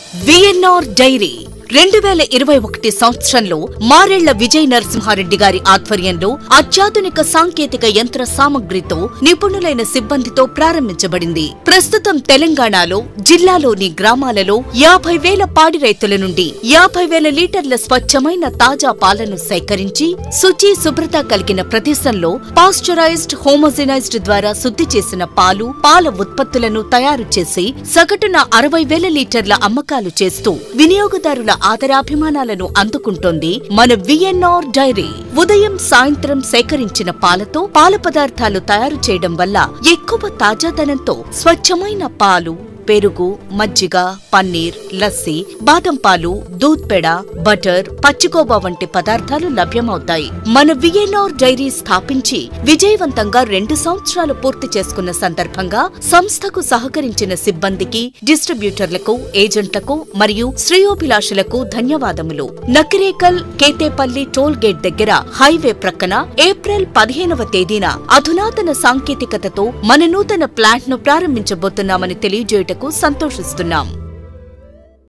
VNR dairy రెండు వేల ఇరవై ఒకటి సంవత్సరంలో మారెళ్ల విజయ నరసింహారెడ్డి గారి ఆధ్వర్యంలో అత్యాధునిక సాంకేతిక యంత్ర సామగ్రితో నిపుణులైన సిబ్బందితో ప్రారంభించబడింది ప్రస్తుతం తెలంగాణలో జిల్లాలోని గ్రామాలలో యాభై వేల పాడి రైతుల నుండి యాభై వేల లీటర్ల స్వచ్ఛమైన తాజా పాలను సేకరించి శుచి శుభ్రత కలిగిన ప్రదేశంలో పాస్చరైజ్డ్ హోమోజినైజ్డ్ ద్వారా శుద్ధి చేసిన పాలు పాల ఉత్పత్తులను తయారు చేసి సగటున అరవై వేల లీటర్ల అమ్మకాలు చేస్తూ వినియోగదారుల ఆదరాభిమానాలను అందుకుంటోంది మన విఎన్ఆర్ డైరీ ఉదయం సాయంత్రం సేకరించిన పాలతో పాల పదార్థాలు తయారు చేయడం వల్ల ఎక్కువ తాజాదనంతో స్వచ్ఛమైన పాలు పెరుగు మజ్జిగ పన్నీర్ లస్సీ బాదం పాలు దూద్ పెడ బటర్ పచ్చికోబా వంటి పదార్థాలు లభ్యమవుతాయి మన విఎన్ఆర్ డైరీ స్థాపించి విజయవంతంగా రెండు సంవత్సరాలు పూర్తి చేసుకున్న సందర్భంగా సంస్థకు సహకరించిన సిబ్బందికి డిస్ట్రిబ్యూటర్లకు ఏజెంట్లకు మరియు శ్రేయోభిలాషులకు ధన్యవాదములు నకిరేకల్ కేతేపల్లి టోల్ గేట్ దగ్గర హైవే ప్రక్కన ఏప్రిల్ పదిహేనవ తేదీన అధునాతన సాంకేతికతతో మన నూతన ప్లాంట్ ను ప్రారంభించబోతున్నామని తెలియజేయుటకు సంతోషిస్తున్నాం